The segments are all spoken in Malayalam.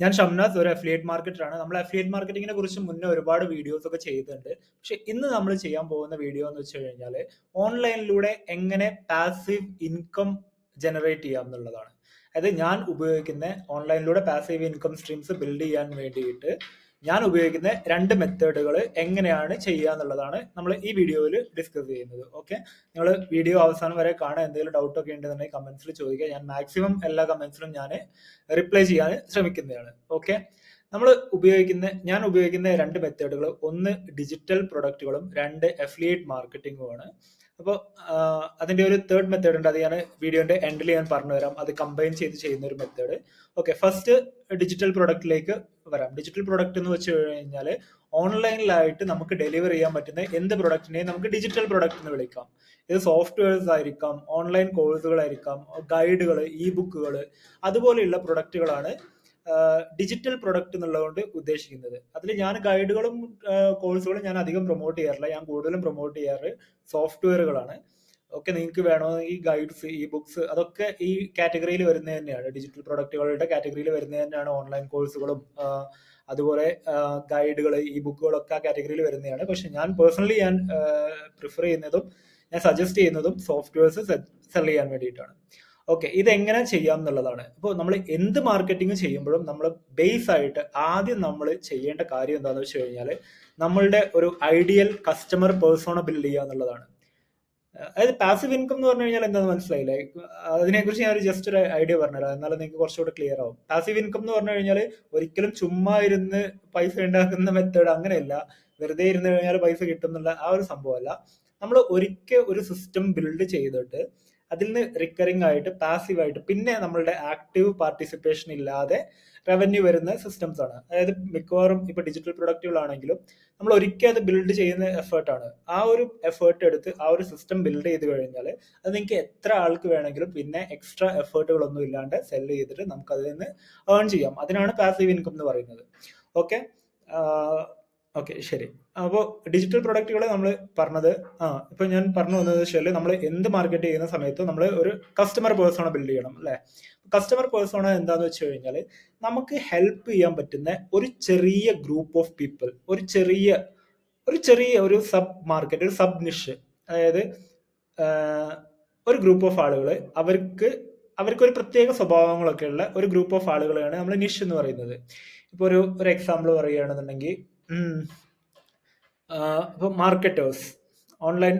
ഞാൻ ഷംനാസ് ഒരു അഫിലിയേറ്റ് മാർക്കറ്ററാണ് നമ്മൾ അഫിലിയേറ്റ് മാർക്കറ്റിങ്ങിനെ കുറിച്ച് മുന്നേ ഒരുപാട് വീഡിയോസ് ഒക്കെ ചെയ്തിട്ടുണ്ട് പക്ഷെ ഇന്ന് നമ്മൾ ചെയ്യാൻ പോകുന്ന വീഡിയോ എന്ന് വെച്ച് കഴിഞ്ഞാൽ ഓൺലൈനിലൂടെ എങ്ങനെ പാസീവ് ഇൻകം ജനറേറ്റ് ചെയ്യാം എന്നുള്ളതാണ് അതായത് ഞാൻ ഉപയോഗിക്കുന്ന ഓൺലൈനിലൂടെ പാസീവ് ഇൻകം സ്ട്രീംസ് ബിൽഡ് ചെയ്യാൻ വേണ്ടിയിട്ട് ഞാൻ ഉപയോഗിക്കുന്ന രണ്ട് മെത്തേഡുകൾ എങ്ങനെയാണ് ചെയ്യുക എന്നുള്ളതാണ് നമ്മൾ ഈ വീഡിയോയിൽ ഡിസ്കസ് ചെയ്യുന്നത് ഓക്കെ നിങ്ങൾ വീഡിയോ അവസാനം വരെ കാണാൻ എന്തെങ്കിലും ഡൗട്ട് ഒക്കെ ഉണ്ടെന്നുണ്ടെങ്കിൽ കമന്റ്സിൽ ചോദിക്കുക ഞാൻ മാക്സിമം എല്ലാ കമന്റ്സിലും ഞാൻ റിപ്ലൈ ചെയ്യാൻ ശ്രമിക്കുന്നതാണ് ഓക്കെ നമ്മൾ ഉപയോഗിക്കുന്ന ഞാൻ ഉപയോഗിക്കുന്ന രണ്ട് മെത്തേഡുകൾ ഒന്ന് ഡിജിറ്റൽ പ്രൊഡക്റ്റുകളും രണ്ട് അഫിലിയേറ്റ് മാർക്കറ്റിംഗുമാണ് അപ്പോൾ അതിന്റെ ഒരു തേർഡ് മെത്തേഡ് ഉണ്ട് അത് ഞാൻ വീഡിയോന്റെ എൻഡിൽ ഞാൻ പറഞ്ഞു തരാം അത് കമ്പൈൻ ചെയ്ത് ചെയ്യുന്ന ഒരു മെത്തേഡ് ഓക്കെ ഫസ്റ്റ് ഡിജിറ്റൽ പ്രൊഡക്റ്റിലേക്ക് വരാം ഡിജിറ്റൽ പ്രൊഡക്റ്റ് എന്ന് വെച്ച് കഴിഞ്ഞാൽ ഓൺലൈനിലായിട്ട് നമുക്ക് ഡെലിവർ ചെയ്യാൻ പറ്റുന്ന എന്ത് പ്രൊഡക്റ്റിനെയും നമുക്ക് ഡിജിറ്റൽ പ്രൊഡക്റ്റ് എന്ന് വിളിക്കാം ഇത് സോഫ്റ്റ്വെയർസ് ആയിരിക്കാം ഓൺലൈൻ കോഴ്സുകളായിരിക്കാം ഗൈഡുകൾ ഇ ബുക്കുകൾ അതുപോലെയുള്ള പ്രൊഡക്റ്റുകളാണ് ഡിജിറ്റൽ പ്രൊഡക്റ്റ് എന്നുള്ളതുകൊണ്ട് ഉദ്ദേശിക്കുന്നത് അതിൽ ഞാൻ ഗൈഡുകളും കോഴ്സുകളും ഞാൻ അധികം പ്രൊമോട്ട് ചെയ്യാറില്ല ഞാൻ കൂടുതലും പ്രൊമോട്ട് ചെയ്യാറ് സോഫ്റ്റ്വെയറുകളാണ് ഒക്കെ നിങ്ങൾക്ക് വേണമെങ്കിൽ ഗൈഡ്സ് ഇ ബുക്സ് അതൊക്കെ ഈ കാറ്റഗറിയിൽ വരുന്നത് തന്നെയാണ് ഡിജിറ്റൽ പ്രൊഡക്റ്റുകളുടെ കാറ്റഗറിയിൽ വരുന്നത് തന്നെയാണ് ഓൺലൈൻ കോഴ്സുകളും അതുപോലെ ഗൈഡുകൾ ഇ ബുക്കുകളൊക്കെ ആ കാറ്റഗറിയിൽ വരുന്നതാണ് പക്ഷെ ഞാൻ പേഴ്സണലി ഞാൻ പ്രിഫർ ചെയ്യുന്നതും ഞാൻ സജസ്റ്റ് ചെയ്യുന്നതും സോഫ്റ്റ്വെയർസ് സെൽ ചെയ്യാൻ വേണ്ടിയിട്ടാണ് ഓക്കെ ഇതെങ്ങനെ ചെയ്യാം എന്നുള്ളതാണ് അപ്പോൾ നമ്മൾ എന്ത് മാർക്കറ്റിംഗ് ചെയ്യുമ്പോഴും നമ്മൾ ബേസ് ആയിട്ട് ആദ്യം നമ്മൾ ചെയ്യേണ്ട കാര്യം എന്താണെന്ന് വെച്ച് കഴിഞ്ഞാൽ നമ്മളുടെ ഒരു ഐഡിയൽ കസ്റ്റമർ പേഴ്സോണ ബിൽഡ് ചെയ്യുക എന്നുള്ളതാണ് അതായത് പാസീവ് ഇൻകം എന്ന് പറഞ്ഞു കഴിഞ്ഞാൽ എന്താണെന്ന് മനസ്സിലായില്ലേ അതിനെക്കുറിച്ച് ഞാൻ ഒരു ജസ്റ്റ് ഒരു ഐഡിയ പറഞ്ഞുതരാം എന്നാലും നിങ്ങൾക്ക് കുറച്ചുകൂടെ ക്ലിയർ ആവും പാസീവ് ഇൻകം എന്ന് പറഞ്ഞു കഴിഞ്ഞാൽ ഒരിക്കലും ചുമ്മാ ഇരുന്ന് പൈസ ഉണ്ടാക്കുന്ന മെത്തേഡ് അങ്ങനെയല്ല വെറുതെ ഇരുന്ന് കഴിഞ്ഞാൽ പൈസ കിട്ടും എന്നുള്ള ആ ഒരു സംഭവമല്ല നമ്മൾ ഒരിക്കൽ ഒരു സിസ്റ്റം ബിൽഡ് ചെയ്തിട്ട് അതിൽ നിന്ന് റിക്കറിംഗ് ആയിട്ട് പാസീവ് ആയിട്ട് പിന്നെ നമ്മളുടെ ആക്റ്റീവ് പാർട്ടിസിപ്പേഷൻ ഇല്ലാതെ റവന്യൂ വരുന്ന സിസ്റ്റംസ് ആണ് അതായത് മിക്കവാറും ഇപ്പൊ ഡിജിറ്റൽ പ്രൊഡക്റ്റുകളാണെങ്കിലും നമ്മൾ ഒരിക്കൽ അത് ബിൽഡ് ചെയ്യുന്ന എഫേർട്ടാണ് ആ ഒരു എഫേർട്ട് എടുത്ത് ആ ഒരു സിസ്റ്റം ബിൽഡ് ചെയ്ത് കഴിഞ്ഞാൽ അത് നിങ്ങൾക്ക് എത്ര ആൾക്ക് വേണമെങ്കിലും പിന്നെ എക്സ്ട്രാ എഫേർട്ടുകളൊന്നും ഇല്ലാണ്ട് സെല് ചെയ്തിട്ട് നമുക്ക് അതിൽ നിന്ന് ഏൺ ചെയ്യാം അതിനാണ് പാസീവ് ഇൻകം എന്ന് പറയുന്നത് ഓക്കെ ഓക്കെ ശരി അപ്പോൾ ഡിജിറ്റൽ പ്രൊഡക്റ്റുകൾ നമ്മൾ പറഞ്ഞത് ആ ഇപ്പൊ ഞാൻ പറഞ്ഞു വന്നത് വെച്ചാൽ നമ്മൾ എന്ത് മാർക്കറ്റ് ചെയ്യുന്ന സമയത്ത് നമ്മൾ ഒരു കസ്റ്റമർ പേഴ്സോണ ബിൽഡ് ചെയ്യണം അല്ലെ കസ്റ്റമർ പേഴ്സോണ എന്താന്ന് വെച്ച് കഴിഞ്ഞാൽ നമുക്ക് ഹെൽപ്പ് ചെയ്യാൻ പറ്റുന്ന ഒരു ചെറിയ ഗ്രൂപ്പ് ഓഫ് പീപ്പിൾ ഒരു ചെറിയ ഒരു ചെറിയ ഒരു സബ് മാർക്കറ്റ് ഒരു സബ് നിഷ് അതായത് ഒരു ഗ്രൂപ്പ് ഓഫ് ആളുകൾ അവർക്ക് അവർക്ക് ഒരു പ്രത്യേക സ്വഭാവങ്ങളൊക്കെ ഉള്ള ഒരു ഗ്രൂപ്പ് ഓഫ് ആളുകളെയാണ് നമ്മൾ നിഷ് എന്ന് പറയുന്നത് ഇപ്പോൾ ഒരു ഒരു എക്സാമ്പിൾ പറയുകയാണെന്നുണ്ടെങ്കിൽ ഇപ്പോൾ marketers online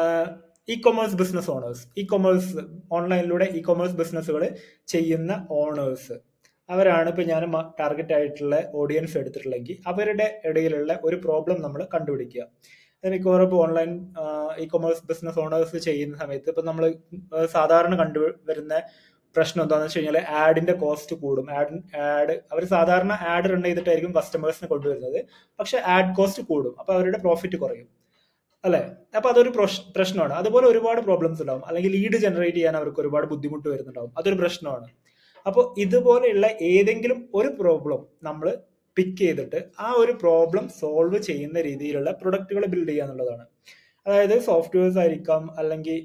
e commerce business owners e commerce ഓൺലൈനിലൂടെ ഇ കൊമേഴ്സ് ബിസിനസ്സുകൾ ചെയ്യുന്ന ഓണേഴ്സ് അവരാണ് ഇപ്പോൾ ഞാൻ ടാർഗറ്റ് ആയിട്ടുള്ള ഓഡിയൻസ് എടുത്തിട്ടുള്ളെങ്കിൽ അവരുടെ ഇടയിലുള്ള ഒരു പ്രോബ്ലം നമ്മൾ കണ്ടുപിടിക്കുക മിക്കവാറും ഇപ്പോൾ online e commerce business owners ചെയ്യുന്ന സമയത്ത് ഇപ്പം നമ്മൾ സാധാരണ കണ്ടുവരുന്ന പ്രശ്നം എന്താണെന്ന് വെച്ച് കഴിഞ്ഞാൽ ആഡിന്റെ കോസ്റ്റ് കൂടും ആഡ് ആഡ് അവർ സാധാരണ ആഡ് റൺ ചെയ്തിട്ടായിരിക്കും കസ്റ്റമേഴ്സിനെ കൊണ്ടുവരുന്നത് പക്ഷെ ആഡ് കോസ്റ്റ് കൂടും അപ്പൊ അവരുടെ പ്രോഫിറ്റ് കുറയും അല്ലെ അപ്പൊ അതൊരു പ്രശ്നമാണ് അതുപോലെ ഒരുപാട് പ്രോബ്ലംസ് ഉണ്ടാവും അല്ലെങ്കിൽ ലീഡ് ജനറേറ്റ് ചെയ്യാൻ അവർക്ക് ഒരുപാട് ബുദ്ധിമുട്ട് വരുന്നുണ്ടാവും അതൊരു പ്രശ്നമാണ് അപ്പോൾ ഇതുപോലെയുള്ള ഏതെങ്കിലും ഒരു പ്രോബ്ലം നമ്മൾ പിക്ക് ചെയ്തിട്ട് ആ ഒരു പ്രോബ്ലം സോൾവ് ചെയ്യുന്ന രീതിയിലുള്ള പ്രൊഡക്റ്റുകൾ ബിൽഡ് ചെയ്യുക എന്നുള്ളതാണ് അതായത് സോഫ്റ്റ്വെയർസ് ആയിരിക്കാം അല്ലെങ്കിൽ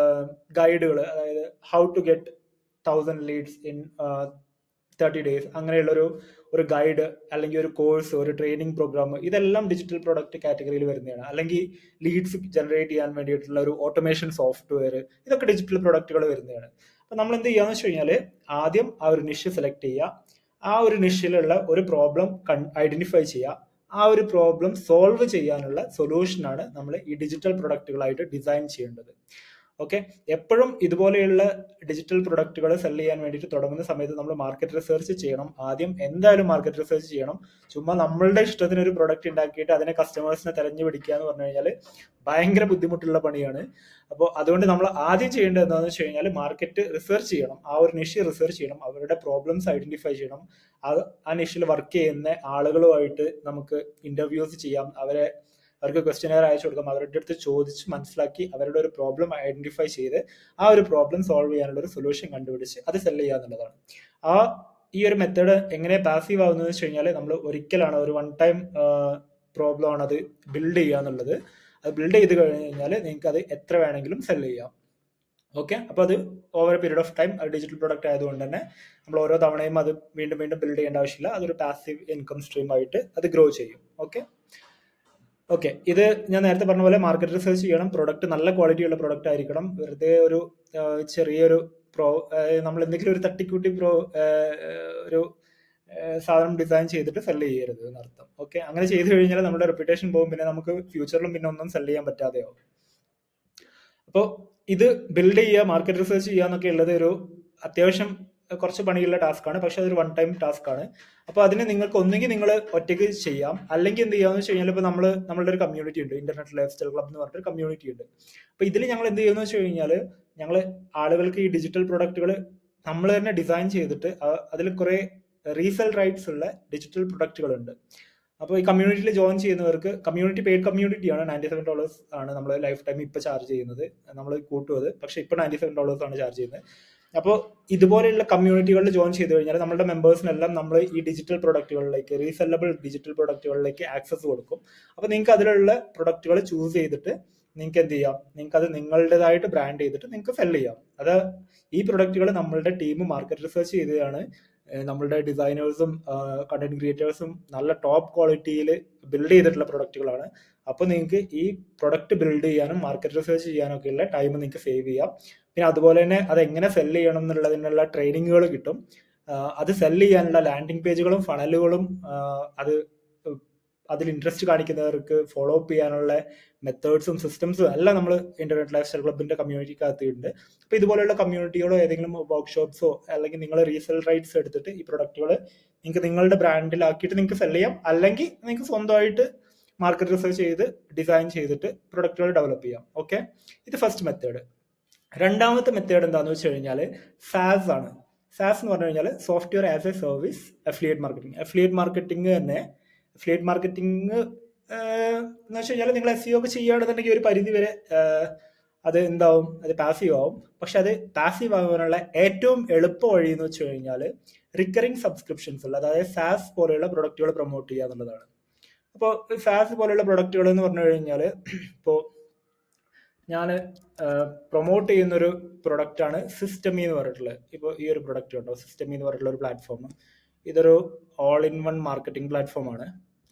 ഗൈഡുകൾ അതായത് how to get thousand leads in thirty days അങ്ങനെയുള്ള ഒരു ഒരു ഗൈഡ് അല്ലെങ്കിൽ ഒരു കോഴ്സ് ഒരു ട്രെയിനിങ് പ്രോഗ്രാം ഇതെല്ലാം ഡിജിറ്റൽ പ്രൊഡക്റ്റ് കാറ്റഗറിയിൽ വരുന്നതാണ് അല്ലെങ്കിൽ ലീഡ്സ് ജനറേറ്റ് ചെയ്യാൻ വേണ്ടിയിട്ടുള്ള ഒരു ഓട്ടോമേഷൻ സോഫ്റ്റ്വെയർ ഇതൊക്കെ ഡിജിറ്റൽ പ്രൊഡക്റ്റുകൾ വരുന്നതാണ് അപ്പം നമ്മൾ എന്ത് ചെയ്യാന്ന് വെച്ച് കഴിഞ്ഞാൽ ആദ്യം ആ ഒരു നിഷ് സെലക്ട് ചെയ്യുക ആ ഒരു നിഷിലുള്ള ഒരു പ്രോബ്ലം ഐഡന്റിഫൈ ചെയ്യുക ആ ഒരു പ്രോബ്ലം സോൾവ് ചെയ്യാനുള്ള സൊല്യൂഷനാണ് നമ്മൾ ഈ ഡിജിറ്റൽ പ്രൊഡക്റ്റുകളായിട്ട് ഡിസൈൻ ചെയ്യേണ്ടത് ഓക്കെ എപ്പോഴും ഇതുപോലെയുള്ള ഡിജിറ്റൽ പ്രൊഡക്റ്റുകൾ സെൽ ചെയ്യാൻ വേണ്ടിയിട്ട് തുടങ്ങുന്ന സമയത്ത് നമ്മൾ മാർക്കറ്റ് റിസർച്ച് ചെയ്യണം ആദ്യം എന്തായാലും മാർക്കറ്റ് റിസർച്ച് ചെയ്യണം ചുമ്മാ നമ്മളുടെ ഇഷ്ടത്തിന് ഒരു പ്രൊഡക്റ്റ് ഉണ്ടാക്കിയിട്ട് അതിനെ കസ്റ്റമേഴ്സിനെ തെരഞ്ഞു പിടിക്കുക എന്ന് പറഞ്ഞു കഴിഞ്ഞാൽ ഭയങ്കര ബുദ്ധിമുട്ടുള്ള പണിയാണ് അപ്പോൾ അതുകൊണ്ട് നമ്മൾ ആദ്യം ചെയ്യേണ്ടത് എന്താണെന്ന് വെച്ച് കഴിഞ്ഞാൽ മാർക്കറ്റ് റിസർച്ച് ചെയ്യണം ആ ഒരു നിഷ് റിസർച്ച് ചെയ്യണം അവരുടെ പ്രോബ്ലംസ് ഐഡന്റിഫൈ ചെയ്യണം അത് ആ നിഷിൽ വർക്ക് ചെയ്യുന്ന ആളുകളുമായിട്ട് നമുക്ക് ഇന്റർവ്യൂസ് ചെയ്യാം അവരെ അവർക്ക് ക്വസ്റ്റ്യനെയർ അയച്ചു കൊടുക്കാം അവരുടെ അടുത്ത് ചോദിച്ച് മനസ്സിലാക്കി അവരുടെ ഒരു പ്രോബ്ലം ഐഡന്റിഫൈ ചെയ്ത് ആ ഒരു പ്രോബ്ലം സോൾവ് ചെയ്യാനുള്ള ഒരു സൊല്യൂഷൻ കണ്ടുപിടിച്ച് അത് സെല് ചെയ്യുക എന്നുള്ളതാണ് ആ ഈ ഒരു മെത്തേഡ് എങ്ങനെ പാസീവ് ആവുന്നത് വെച്ച് കഴിഞ്ഞാൽ നമ്മൾ ഒരിക്കലാണ് ഒരു വൺ ടൈം പ്രോബ്ലം ആണ് അത് ബിൽഡ് ചെയ്യുക എന്നുള്ളത് അത് ബിൽഡ് ചെയ്ത് കഴിഞ്ഞാൽ നിങ്ങൾക്ക് അത് എത്ര വേണമെങ്കിലും സെല് ചെയ്യാം ഓക്കെ അപ്പോൾ അത് over period of time digital product ആയതുകൊണ്ട് തന്നെ നമ്മൾ ഓരോ തവണയും അത് വീണ്ടും വീണ്ടും ബിൽഡ് ചെയ്യേണ്ട ആവശ്യമില്ല അതൊരു പാസീവ് ഇൻകം സ്ട്രീം ആയിട്ട് അത് ഗ്രോ ചെയ്യും ഓക്കെ ഓക്കെ ഇത് ഞാൻ നേരത്തെ പറഞ്ഞ പോലെ മാർക്കറ്റ് റിസർച്ച് ചെയ്യണം പ്രൊഡക്റ്റ് നല്ല ക്വാളിറ്റി ഉള്ള പ്രൊഡക്റ്റ് ആയിരിക്കണം വെറുതെ ഒരു ആ, ചെറിയൊരു പ്രോ നമ്മൾ എന്തെങ്കിലും ഒരു തട്ടിക്കൂട്ടി പ്രോ ആ, ഒരു ആ, സാധനം ഡിസൈൻ ചെയ്തിട്ട് സെല് ചെയ്യരുത് എന്നർത്ഥം ഓക്കെ അങ്ങനെ ചെയ്തു കഴിഞ്ഞാൽ നമ്മുടെ റെപ്യൂട്ടേഷൻ പോകും പിന്നെ നമുക്ക് ഫ്യൂച്ചറിലും പിന്നെ ഒന്നും സെല് ചെയ്യാൻ പറ്റാതെയാവും അപ്പോൾ ഇത് ബിൽഡ് ചെയ്യുക മാർക്കറ്റ് റിസർച്ച് ചെയ്യുക എന്നൊക്കെ ഉള്ളത് ഒരു അത്യാവശ്യം കുറച്ച് പണിയുള്ള ടാസ്ക് ആണ് പക്ഷെ അതൊരു വൺ ടൈം ടാസ്ക് ആണ് അപ്പോൾ അതിന് നിങ്ങൾക്ക് ഒന്നുകിൽ നിങ്ങൾ ഒറ്റയ്ക്ക് ചെയ്യാം അല്ലെങ്കിൽ എന്ത് ചെയ്യാന്ന് വെച്ച് കഴിഞ്ഞാൽ ഇപ്പോൾ നമ്മൾ നമ്മളുടെ ഒരു കമ്മ്യൂണിറ്റി ഉണ്ട് ഇന്റർനെറ്റ് ലൈഫ് സ്റ്റൈൽ ക്ലബ് എന്ന് പറഞ്ഞിട്ട് കമ്മ്യൂണിറ്റി ഉണ്ട് അപ്പോൾ ഇതിൽ ഞങ്ങൾ എന്ത് ചെയ്യുമെന്ന് വെച്ച് കഴിഞ്ഞാൽ ഞങ്ങൾ ആളുകൾക്ക് ഈ ഡിജിറ്റൽ പ്രൊഡക്റ്റുകൾ നമ്മൾ തന്നെ ഡിസൈൻ ചെയ്തിട്ട് അതിൽ കുറേ റീസെൽ റൈറ്റ്സ് ഉള്ള ഡിജിറ്റൽ പ്രൊഡക്റ്റുകളുണ്ട് അപ്പോൾ ഈ കമ്മ്യൂണിറ്റിയിൽ ജോയിൻ ചെയ്യുന്നവർക്ക് കമ്മ്യൂണിറ്റി പെയ്ഡ് കമ്മ്യൂണിറ്റിയാണ് നയൻറ്റി സെവൻ ഡോളേഴ്സ് ആണ് നമ്മൾ ലൈഫ് ടൈം ഇപ്പോൾ ചാർജ് ചെയ്യുന്നത് നമ്മൾ കൂട്ടും അത് പക്ഷേ ഇപ്പോൾ നയൻറ്റി സെവൻ ഡോളേഴ്സ് ആണ് ചാർജ് ചെയ്യുന്നത് അപ്പോൾ ഇതുപോലെയുള്ള കമ്മ്യൂണിറ്റികളിൽ ജോയിൻ ചെയ്ത് കഴിഞ്ഞാൽ നമ്മുടെ മെമ്പേഴ്സിനെല്ലാം നമ്മൾ ഈ ഡിജിറ്റൽ പ്രൊഡക്റ്റുകളിലേക്ക് റീസെല്ലബിൾ ഡിജിറ്റൽ പ്രൊഡക്റ്റുകളിലേക്ക് ആക്സസ് കൊടുക്കും അപ്പോൾ നിങ്ങൾക്ക് അതിലുള്ള പ്രൊഡക്റ്റുകൾ ചൂസ് ചെയ്തിട്ട് നിങ്ങൾക്ക് എന്ത് ചെയ്യാം നിങ്ങൾക്ക് അത് നിങ്ങളുടേതായിട്ട് ബ്രാൻഡ് ചെയ്തിട്ട് നിങ്ങൾക്ക് സെല് ചെയ്യാം അത് ഈ പ്രൊഡക്റ്റുകൾ നമ്മളുടെ ടീം മാർക്കറ്റ് റിസർച്ച് ചെയ്തതാണ് ഏഹ് നമ്മളുടെ ഡിസൈനേഴ്സും കണ്ടന്റ് ക്രിയേറ്റേഴ്സും നല്ല ടോപ്പ് ക്വാളിറ്റിയിൽ ബിൽഡ് ചെയ്തിട്ടുള്ള പ്രൊഡക്റ്റുകളാണ് അപ്പോൾ നിങ്ങൾക്ക് ഈ പ്രൊഡക്റ്റ് ബിൽഡ് ചെയ്യാനും മാർക്കറ്റ് റിസർച്ച് ചെയ്യാനും ഒക്കെയുള്ള ടൈം നിങ്ങൾക്ക് സേവ് ചെയ്യാം പിന്നെ അതുപോലെ തന്നെ അത് എങ്ങനെ സെല് ചെയ്യണം എന്നുള്ളതിനുള്ള ട്രെയിനിങ്ങുകൾ കിട്ടും ആഹ് അത് സെല് ചെയ്യാനുള്ള ലാൻഡിംഗ് പേജുകളും ഫണലുകളും അത് അതിൽ ഇൻട്രസ്റ്റ് കാണിക്കുന്നവർക്ക് ഫോളോ അപ്പ് ചെയ്യാനുള്ള മെത്തേഡ്സും സിസ്റ്റംസും എല്ലാം നമ്മൾ ഇന്റർനെറ്റ് ലൈഫ് സ്റ്റൈൽ ക്ലബിന്റെ കമ്മ്യൂണിറ്റിക്കകത്ത് ഉണ്ട് അപ്പോൾ ഇതുപോലെയുള്ള കമ്മ്യൂണിറ്റികളോ ഏതെങ്കിലും വർക്ക്ഷോപ്സോ അല്ലെങ്കിൽ നിങ്ങൾ റീസെൽ റൈറ്റ്സ് എടുത്തിട്ട് ഈ പ്രൊഡക്റ്റുകൾ നിങ്ങൾക്ക് നിങ്ങളുടെ ബ്രാൻഡിലാക്കിയിട്ട് നിങ്ങൾക്ക് സെല് ചെയ്യാം അല്ലെങ്കിൽ നിങ്ങൾക്ക് സ്വന്തമായിട്ട് മാർക്കറ്റ് റിസർച്ച് ചെയ്ത് ഡിസൈൻ ചെയ്തിട്ട് പ്രൊഡക്റ്റുകൾ ഡെവലപ്പ് ചെയ്യാം ഓക്കെ ഇത് ഫസ്റ്റ് മെത്തേഡ് രണ്ടാമത്തെ മെത്തേഡ് എന്താണെന്ന് വെച്ച് കഴിഞ്ഞാൽ സാസ് ആണ് സാസ് എന്ന് പറഞ്ഞു കഴിഞ്ഞാൽ software as a service affiliate marketing affiliate marketing തന്നെ അഫിലിയേറ്റ് മാർക്കറ്റിംഗ് എന്ന് വെച്ച് കഴിഞ്ഞാൽ നിങ്ങൾ എസ് സി ഒക്കെ ചെയ്യുകയാണെന്നുണ്ടെങ്കിൽ ഒരു പരിധി വരെ ആഹ്, അത് എന്താവും അത് പാസീവ് ആവും പക്ഷെ അത് പാസീവ് ആകാനുള്ള ഏറ്റവും എളുപ്പ വഴി എന്ന് വെച്ച് കഴിഞ്ഞാൽ റിക്കറിംഗ് സബ്സ്ക്രിപ്ഷൻസ് ഉള്ള അതായത് സാസ് പോലെയുള്ള പ്രൊഡക്റ്റുകൾ പ്രൊമോട്ട് ചെയ്യുക എന്നുള്ളതാണ് അപ്പോൾ സാസ് പോലെയുള്ള പ്രൊഡക്റ്റുകൾ എന്ന് പറഞ്ഞു കഴിഞ്ഞാൽ ഇപ്പോൾ ഞാൻ പ്രൊമോട്ട് ചെയ്യുന്ന ഒരു പ്രൊഡക്റ്റാണ് സിസ്റ്റമി എന്ന് പറഞ്ഞിട്ടുള്ളത് ഇപ്പോൾ ഈ ഒരു പ്രൊഡക്റ്റ് ഉണ്ടോ സിസ്റ്റമി എന്ന് പറഞ്ഞിട്ടുള്ള ഒരു പ്ലാറ്റ്ഫോം ഇതൊരു all in one marketing platform ആണ്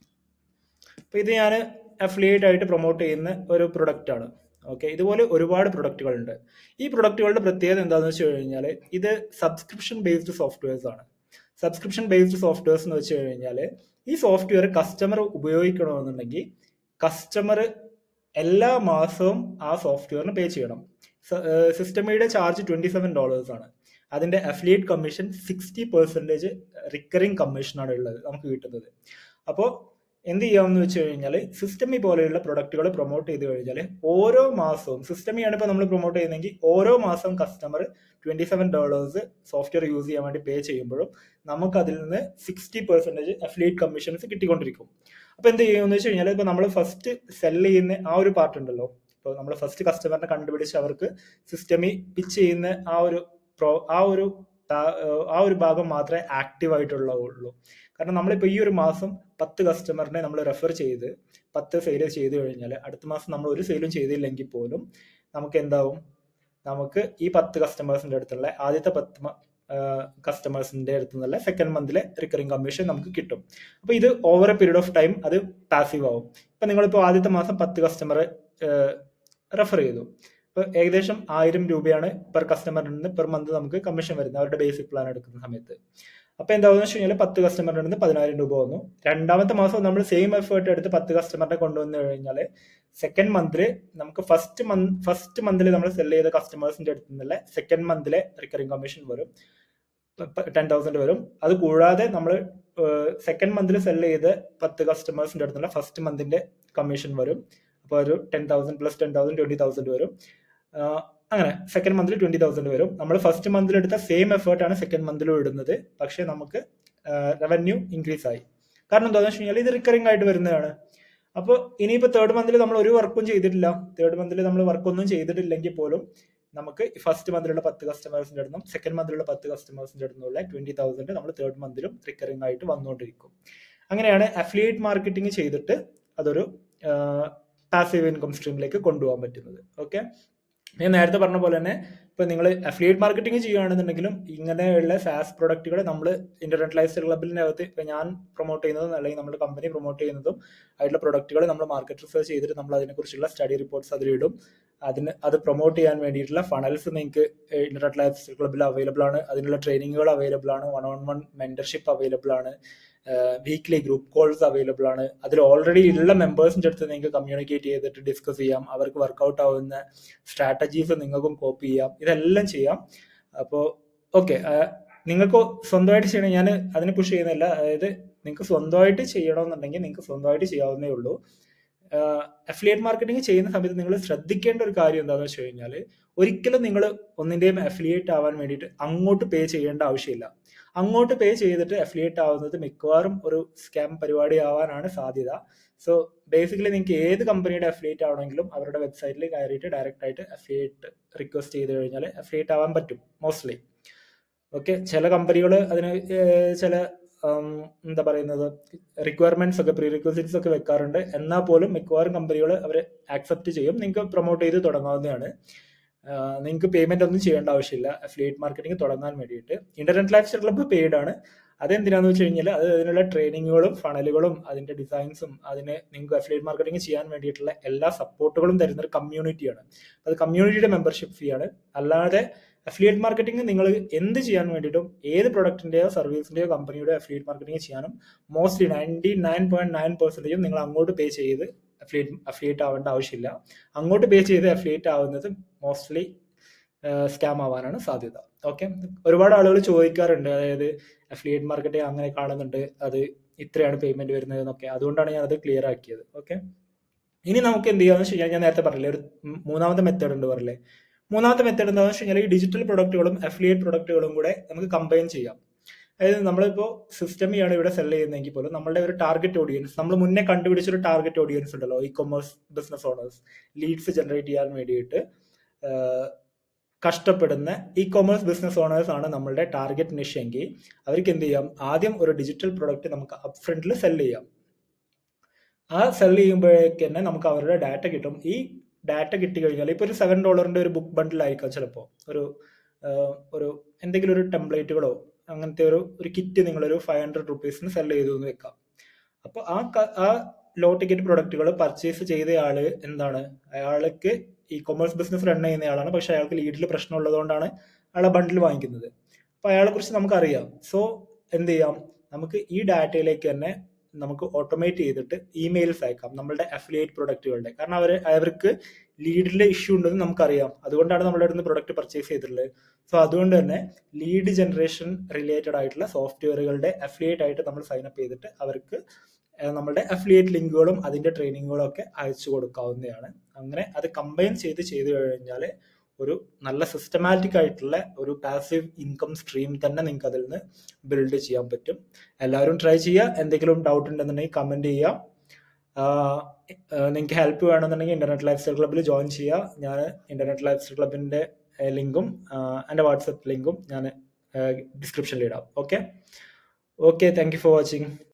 അപ്പോൾ ഇത് ഞാൻ അഫിലിയേറ്റ് ആയിട്ട് പ്രൊമോട്ട് ചെയ്യുന്ന ഒരു പ്രൊഡക്റ്റ് ആണ് ഓക്കെ ഇതുപോലെ ഒരുപാട് പ്രൊഡക്റ്റുകൾ ഉണ്ട് ഈ പ്രൊഡക്റ്റുകളുടെ പ്രത്യേകത എന്താണെന്ന് വെച്ച് കഴിഞ്ഞാൽ ഇത് സബ്സ്ക്രിപ്ഷൻ ബേസ്ഡ് സോഫ്റ്റ്വെയർസ് ആണ് സബ്സ്ക്രിപ്ഷൻ ബേസ്ഡ് സോഫ്റ്റ്വെയർസ് എന്ന് വെച്ച് കഴിഞ്ഞാൽ ഈ സോഫ്റ്റ്വെയർ കസ്റ്റമർ ഉപയോഗിക്കണമെന്നുണ്ടെങ്കിൽ കസ്റ്റമർ എല്ലാ മാസവും ആ സോഫ്റ്റ്വെയറിന് പേ ചെയ്യണം സിസ്റ്റമിയുടെ ചാർജ് ട്വന്റി സെവൻ ഡോളേഴ്സ് ആണ് അതിന്റെ affiliate commission sixty percentage recurring കമ്മീഷനാണ് ഉള്ളത് നമുക്ക് കിട്ടുന്നത് അപ്പോൾ എന്ത് ചെയ്യാമെന്ന് വെച്ച് കഴിഞ്ഞാൽ സിസ്റ്റമി പോലെയുള്ള പ്രൊഡക്റ്റുകൾ പ്രൊമോട്ട് ചെയ്ത് കഴിഞ്ഞാൽ ഓരോ മാസവും സിസ്റ്റമിയാണ് ഇപ്പോൾ നമ്മൾ പ്രൊമോട്ട് ചെയ്യുന്നതെങ്കിൽ ഓരോ മാസവും customer twenty seven dollars software use ചെയ്യാൻ വേണ്ടി പേ ചെയ്യുമ്പോഴും നമുക്ക് അതിൽ നിന്ന് സിക്സ്റ്റി പെർസെൻറ്റേജ് അഫിലിയേറ്റ് കമ്മീഷൻസ് കിട്ടിക്കൊണ്ടിരിക്കും അപ്പോൾ എന്ത് ചെയ്യുമെന്ന് വെച്ച് കഴിഞ്ഞാൽ ഇപ്പോൾ നമ്മൾ ഫസ്റ്റ് സെല് ചെയ്യുന്ന ആ ഒരു പാർട്ട് ഉണ്ടല്ലോ ഇപ്പോൾ നമ്മൾ ഫസ്റ്റ് കസ്റ്റമറിനെ കണ്ടുപിടിച്ച് അവർക്ക് സിസ്റ്റമി പിച്ച് ചെയ്യുന്ന ആ ഒരു പ്രോ ആ ഒരു താ- ആ ഒരു ഭാഗം മാത്രമേ ആക്റ്റീവ് ആയിട്ടുള്ള ഉള്ളൂ കാരണം നമ്മളിപ്പോൾ ഈ ഒരു മാസം പത്ത് കസ്റ്റമറിനെ നമ്മൾ റെഫർ ചെയ്ത് പത്ത് സെയിൽ ചെയ്ത് കഴിഞ്ഞാൽ അടുത്ത മാസം നമ്മൾ ഒരു സെയിലും ചെയ്തില്ലെങ്കിൽ പോലും നമുക്ക് എന്താവും നമുക്ക് ഈ പത്ത് കസ്റ്റമേഴ്സിന്റെ അടുത്തുള്ള ആദ്യത്തെ പത്ത് കസ്റ്റമേഴ്സിന്റെ അടുത്ത് നിന്നുള്ള സെക്കൻഡ് മന്തിലെ റിക്കറിംഗ് കമ്മീഷൻ നമുക്ക് കിട്ടും അപ്പോൾ ഇത് over a period of time അത് പാസീവ് ആവും ഇപ്പം നിങ്ങളിപ്പോൾ ആദ്യത്തെ മാസം പത്ത് കസ്റ്റമർ റെഫർ ചെയ്തു ഇപ്പോൾ ഏകദേശം ആയിരം രൂപയാണ് പെർ കസ്റ്റമറിൽ നിന്ന് പെർ മന്ത് നമുക്ക് കമ്മീഷൻ വരുന്നത് അവരുടെ ബേസിക് പ്ലാൻ എടുക്കുന്ന സമയത്ത് അപ്പോൾ എന്താണെന്ന് വെച്ച് കഴിഞ്ഞാൽ പത്ത് കസ്റ്റമറിൽ നിന്ന് പതിനായിരം രൂപ വന്നു രണ്ടാമത്തെ മാസം നമ്മൾ സെയിം എഫേർട്ട് എടുത്ത് പത്ത് കസ്റ്റമറിനെ കൊണ്ടുവന്നു കഴിഞ്ഞാൽ സെക്കൻഡ് മന്തിൽ നമുക്ക് ഫസ്റ്റ് മന്ത് ഫസ്റ്റ് മന്തിൽ നമ്മൾ സെൽ ചെയ്ത കസ്റ്റമേഴ്സിന്റെ അടുത്ത് നിന്നുള്ള സെക്കൻഡ് മന്തിലെ റിക്കറിംഗ് കമ്മീഷൻ വരും ടെൻ തൗസൻഡ് വരും അത് കൂടാതെ നമ്മൾ സെക്കൻഡ് മന്തിൽ സെൽ ചെയ്ത് പത്ത് കസ്റ്റമേഴ്സിന്റെ അടുത്തുള്ള ഫസ്റ്റ് മന്തിന്റെ കമ്മീഷൻ വരും അപ്പോൾ ഒരു ten thousand plus ten thousand twenty thousand വരും ആഹ് അങ്ങനെ സെക്കൻഡ് മന്തിൽ ട്വന്റി തൗസൻഡ് വരും നമ്മൾ ഫസ്റ്റ് മന്തിൽ എടുത്ത സെയിം എഫേർട്ട് ആണ് സെക്കൻഡ് മന്തിലും ഇടുന്നത് പക്ഷേ നമുക്ക് റവന്യൂ ഇൻക്രീസ് ആയി കാരണം എന്താണെന്ന് വെച്ച് കഴിഞ്ഞാൽ ഇത് റിക്കറിംഗ് ആയിട്ട് വരുന്നതാണ് അപ്പോൾ ഇനിയിപ്പോൾ തേർഡ് മന്തിൽ നമ്മൾ ഒരു വർക്കും ചെയ്തിട്ടില്ല തേർഡ് മന്തിൽ നമ്മൾ വർക്കൊന്നും ചെയ്തിട്ടില്ലെങ്കിൽ പോലും നമുക്ക് ഫസ്റ്റ് മന്തിലുള്ള പത്ത് കസ്റ്റമേഴ്സിന്റെ അടുത്തും സെക്കൻഡ് മന്തിലുള്ള പത്ത് കസ്റ്റമേഴ്സിന്റെ അടുത്തുള്ള ട്വന്റി തൗസൻഡ് നമ്മൾ തേർഡ് മന്തിലും റിക്കറിംഗ് ആയിട്ട് വന്നുകൊണ്ടിരിക്കും അങ്ങനെയാണ് അഫിലിയേറ്റ് മാർക്കറ്റിംഗ് ചെയ്തിട്ട് അതൊരു പാസീവ് ഇൻകം സ്ട്രീമിലേക്ക് കൊണ്ടുപോകാൻ പറ്റുന്നത് ഓക്കെ ഞാൻ നേരത്തെ പറഞ്ഞ പോലെ തന്നെ ഇപ്പൊ നിങ്ങൾ അഫിലിയേറ്റ് മാർക്കറ്റിംഗ് ചെയ്യുകയാണെന്നുണ്ടെങ്കിലും ഇങ്ങനെയുള്ള സാസ് പ്രൊഡക്റ്റുകൾ നമ്മൾ ഇന്റർനെറ്റ് ലൈഫ് സ്റ്റൈൽ ക്ലബിന്റെ അകത്ത് ഇപ്പൊ ഞാൻ പ്രൊമോട്ട് ചെയ്യുന്നതും അല്ലെങ്കിൽ നമ്മുടെ കമ്പനി പ്രൊമോട്ട് ചെയ്യുന്നതും ആയിട്ടുള്ള പ്രൊഡക്റ്റുകൾ നമ്മൾ മാർക്കറ്റ് റിസർച്ച് ചെയ്തിട്ട് നമ്മൾ അതിനെക്കുറിച്ചുള്ള സ്റ്റഡി റിപ്പോർട്ട്സ് അതിലിടും അതിന് അത് പ്രൊമോട്ട് ചെയ്യാൻ വേണ്ടിയിട്ടുള്ള ഫണൽസ് നിങ്ങൾക്ക് ഇന്റർനെറ്റ് ലൈഫ് സ്റ്റൈൽ ക്ലബിൽ അവൈലബിൾ ആണ് അതിനുള്ള ട്രെയിനിങ്ങുകൾ അവൈലബിൾ ആണ് one on one mentorship available ആണ് വീക്ക്ലി ഗ്രൂപ്പ് കോൾസ് അവൈലബിൾ ആണ് അതിൽ ഓൾറെഡി ഉള്ള മെമ്പേഴ്സിൻ്റെ അടുത്ത് നിങ്ങൾക്ക് കമ്മ്യൂണിക്കേറ്റ് ചെയ്തിട്ട് ഡിസ്കസ് ചെയ്യാം അവർക്ക് വർക്കൗട്ട് ആവുന്ന സ്ട്രാറ്റജീസ് നിങ്ങൾക്കും കോപ്പി ചെയ്യാം ഇതെല്ലാം ചെയ്യാം അപ്പോൾ ഓക്കെ നിങ്ങൾക്ക് സ്വന്തമായിട്ട് ചെയ്യണം ഞാൻ അതിനെ പുഷ് ചെയ്യുന്നില്ല അതായത് നിങ്ങൾക്ക് സ്വന്തമായിട്ട് ചെയ്യണമെന്നുണ്ടെങ്കിൽ നിങ്ങൾക്ക് സ്വന്തമായിട്ട് ചെയ്യാവുന്നേ ഉള്ളൂ അഫിലിയേറ്റ് മാർക്കറ്റിംഗ് ചെയ്യുന്ന സമയത്ത് നിങ്ങൾ ശ്രദ്ധിക്കേണ്ട ഒരു കാര്യം എന്താണെന്ന് വെച്ച് കഴിഞ്ഞാൽ ഒരിക്കലും നിങ്ങൾ ഒന്നിൻ്റെയും അഫിലിയേറ്റ് ആവാൻ വേണ്ടിയിട്ട് അങ്ങോട്ട് പേ ചെയ്യേണ്ട ആവശ്യമില്ല അങ്ങോട്ട് പേ ചെയ്തിട്ട് അഫിലിയേറ്റ് ആവുന്നത് മിക്കവാറും ഒരു സ്കാം പരിപാടി ആവാനാണ് സാധ്യത സോ ബേസിക്കലി നിങ്ങൾക്ക് ഏത് കമ്പനിയുടെ അഫിലിയേറ്റ് ആവണമെങ്കിലും അവരുടെ വെബ്സൈറ്റിൽ കയറിയിട്ട് ഡയറക്റ്റ് ആയിട്ട് അഫിലിയേറ്റ് റിക്വസ്റ്റ് ചെയ്ത് കഴിഞ്ഞാൽ അഫിലിയേറ്റ് ആവാൻ പറ്റും മോസ്റ്റ്ലി ഓക്കെ ചില കമ്പനികൾ അതിന് ചില എന്താ പറയുന്നത് റിക്വയർമെന്റ്സ് ഒക്കെ പ്രീ റിക്വസിറ്റ്സ് ഒക്കെ വെക്കാറുണ്ട് എന്നാൽ പോലും മിക്കവാറും കമ്പനികൾ അവർ ആക്സെപ്റ്റ് ചെയ്യും നിങ്ങൾക്ക് പ്രൊമോട്ട് ചെയ്ത് തുടങ്ങാവുന്നതാണ് നിങ്ങൾക്ക് പേയ്മെന്റ് ഒന്നും ചെയ്യേണ്ട ആവശ്യമില്ല അഫിലിയേറ്റ് മാർക്കറ്റിംഗ് തുടങ്ങാൻ വേണ്ടിയിട്ട് internet lifestyle club paid ആണ് അതെന്തിനാന്ന് വെച്ച് കഴിഞ്ഞാൽ അത് അതിനുള്ള ട്രെയിനിങ്ങുകളും ഫണലുകളും അതിന്റെ ഡിസൈൻസും അതിന് നിങ്ങൾക്ക് അഫിലിയേറ്റ് മാർക്കറ്റിംഗ് ചെയ്യാൻ വേണ്ടിയിട്ടുള്ള എല്ലാ സപ്പോർട്ടുകളും തരുന്ന ഒരു കമ്മ്യൂണിറ്റിയാണ് അത് കമ്മ്യൂണിറ്റിയുടെ മെമ്പർഷിപ്പ് ഫീ ആണ് അല്ലാതെ അഫിലിയേറ്റ് മാർക്കറ്റിംഗ് നിങ്ങൾ എന്ത് ചെയ്യാൻ വേണ്ടിയിട്ടും ഏത് പ്രൊഡക്റ്റിന്റെയോ സർവീസിന്റെയോ കമ്പനിയുടെ അഫിലിയേറ്റ് മാർക്കറ്റിംഗ് ചെയ്യാനും mostly ninety nine point nine പെർസെന്റേജും നിങ്ങൾ അങ്ങോട്ട് പേ ചെയ്ത് അഫിലിയേറ്റ് അഫിലിയേറ്റ് ആവേണ്ട ആവശ്യമില്ല അങ്ങോട്ട് പേ ചെയ്ത് അഫിലിയേറ്റ് ആവുന്നത് മോസ്റ്റ്ലി സ്കാം ആവാനാണ് സാധ്യത ഓക്കെ ഒരുപാട് ആളുകൾ ചോദിക്കാറുണ്ട് അതായത് അഫിലിയേറ്റ് മാർക്കറ്റിംഗ് അങ്ങനെ കാണുന്നുണ്ട് അത് ഇത്രയാണ് പേയ്മെന്റ് വരുന്നത് എന്നൊക്കെ അതുകൊണ്ടാണ് ഞാൻ അത് ക്ലിയർ ആക്കിയത് ഓക്കെ ഇനി നമുക്ക് എന്ത് ചെയ്യാന്ന് വെച്ച് കഴിഞ്ഞാൽ ഞാൻ നേരത്തെ പറഞ്ഞില്ലേ ഒരു മൂന്നാമത്തെ മെത്തേഡ് ഉണ്ട് പറഞ്ഞില്ലേ മൂന്നാമത്തെ മെത്തേഡ് എന്താണെന്ന് വെച്ച് കഴിഞ്ഞാൽ ഈ ഡിജിറ്റൽ പ്രൊഡക്റ്റുകളും അഫിലിയേറ്റ് പ്രൊഡക്റ്റുകളും കൂടെ നമുക്ക് കമ്പൈൻ ചെയ്യാം അതായത് നമ്മളിപ്പോൾ സിസ്റ്റമിയാണ് ഇവിടെ സെൽ ചെയ്യുന്നതെങ്കിൽ പോലും നമ്മളുടെ ഒരു ടാർഗറ്റ് ഓഡിയൻസ് നമ്മൾ മുന്നേ കണ്ടുപിടിച്ചൊരു ടാർഗറ്റ് ഓഡിയൻസ് ഉണ്ടല്ലോ e commerce business owners leads generate ചെയ്യാൻ വേണ്ടിയിട്ട് കഷ്ടപ്പെടുന്ന ഇ കൊമേഴ്സ് ബിസിനസ് ഓണേഴ്സ് ആണ് നമ്മളുടെ ടാർഗറ്റ് നിഷ് എങ്കിൽ അവർക്ക് എന്ത് ചെയ്യാം ആദ്യം ഒരു ഡിജിറ്റൽ പ്രൊഡക്റ്റ് നമുക്ക് അപ് ഫ്രണ്ടിൽ സെൽ ചെയ്യാം ആ സെൽ ചെയ്യുമ്പോഴേക്ക് തന്നെ നമുക്ക് അവരുടെ ഡാറ്റ കിട്ടും ഈ ഡാറ്റ കിട്ടി കഴിഞ്ഞാൽ ഇപ്പോൾ ഒരു സെവൻ ഡോളറിന്റെ ഒരു ബുക്ക് ബണ്ടിലായിരിക്കാം ചിലപ്പോൾ ഒരു ഒരു എന്തെങ്കിലും ഒരു ടെംപ്ലേറ്റുകളോ അങ്ങനത്തെ ഒരു ഒരു കിറ്റ് നിങ്ങളൊരു ഫൈവ് ഹൺഡ്രഡ് റുപ്പീസിന് സെൽ ചെയ്തു എന്ന് വെക്കാം അപ്പോൾ ആ ആ ലോ ടിക്കറ്റ് പ്രൊഡക്റ്റുകൾ പർച്ചേസ് ചെയ്ത ആള് എന്താണ് അയാൾക്ക് ഈ കൊമേഴ്സ് ബിസിനസ് റൺ ചെയ്യുന്ന ആളാണ് പക്ഷെ അയാൾക്ക് ലീഡിൽ പ്രശ്നം ഉള്ളതുകൊണ്ടാണ് അയാളെ ബണ്ടിൽ വാങ്ങിക്കുന്നത് അപ്പൊ അയാളെ കുറിച്ച് നമുക്കറിയാം സോ എന്ത് ചെയ്യാം നമുക്ക് ഈ ഡാറ്റയിലേക്ക് തന്നെ നമുക്ക് ഓട്ടോമേറ്റ് ചെയ്തിട്ട് ഇമെയിൽസ് അയക്കാം നമ്മളുടെ അഫിലിയേറ്റ് പ്രൊഡക്റ്റുകളുടെ കാരണം അവർ അവർക്ക് ലീഡിലെ ഇഷ്യൂ ഉണ്ടെന്ന് നമുക്കറിയാം അതുകൊണ്ടാണ് നമ്മുടെ അടുത്ത് പ്രൊഡക്റ്റ് പർച്ചേസ് ചെയ്തിട്ടുള്ളത് സോ അതുകൊണ്ട് തന്നെ ലീഡ് ജനറേഷൻ റിലേറ്റഡ് ആയിട്ടുള്ള സോഫ്റ്റ്വെയറുകളുടെ അഫിലിയേറ്റ് ആയിട്ട് നമ്മൾ സൈൻ അപ്പ് ചെയ്തിട്ട് അവർക്ക് നമ്മളുടെ അഫിലിയേറ്റ് ലിങ്കുകളും അതിന്റെ ട്രെയിനിങ്ങുകളും ഒക്കെ അയച്ചു കൊടുക്കാവുന്നതാണ് അങ്ങനെ അത് കമ്പൈൻ ചെയ്ത് ചെയ്തു കഴിഞ്ഞാൽ ഒരു നല്ല സിസ്റ്റമാറ്റിക് ആയിട്ടുള്ള ഒരു പാസീവ് ഇൻകം സ്ട്രീം തന്നെ നിങ്ങൾക്ക് അതിൽ നിന്ന് ബിൽഡ് ചെയ്യാൻ പറ്റും എല്ലാവരും ട്രൈ ചെയ്യുക എന്തെങ്കിലും ഡൗട്ട് ഉണ്ടെന്നുണ്ടെങ്കിൽ കമന്റ് ചെയ്യുക നിങ്ങൾക്ക് ഹെൽപ്പ് വേണമെന്നുണ്ടെങ്കിൽ ഇന്റർനെറ്റ് ലൈഫ് സ്റ്റൈൽ ക്ലബ്ബിൽ ജോയിൻ ചെയ്യുക ഞാൻ ഇന്റർനെറ്റ് ലൈഫ് സ്റ്റൈൽ ക്ലബിന്റെ ലിങ്കും എൻ്റെ വാട്സപ്പ് ലിങ്കും ഞാൻ ഡിസ്ക്രിപ്ഷനിൽ ഇടാം okay okay thank you for watching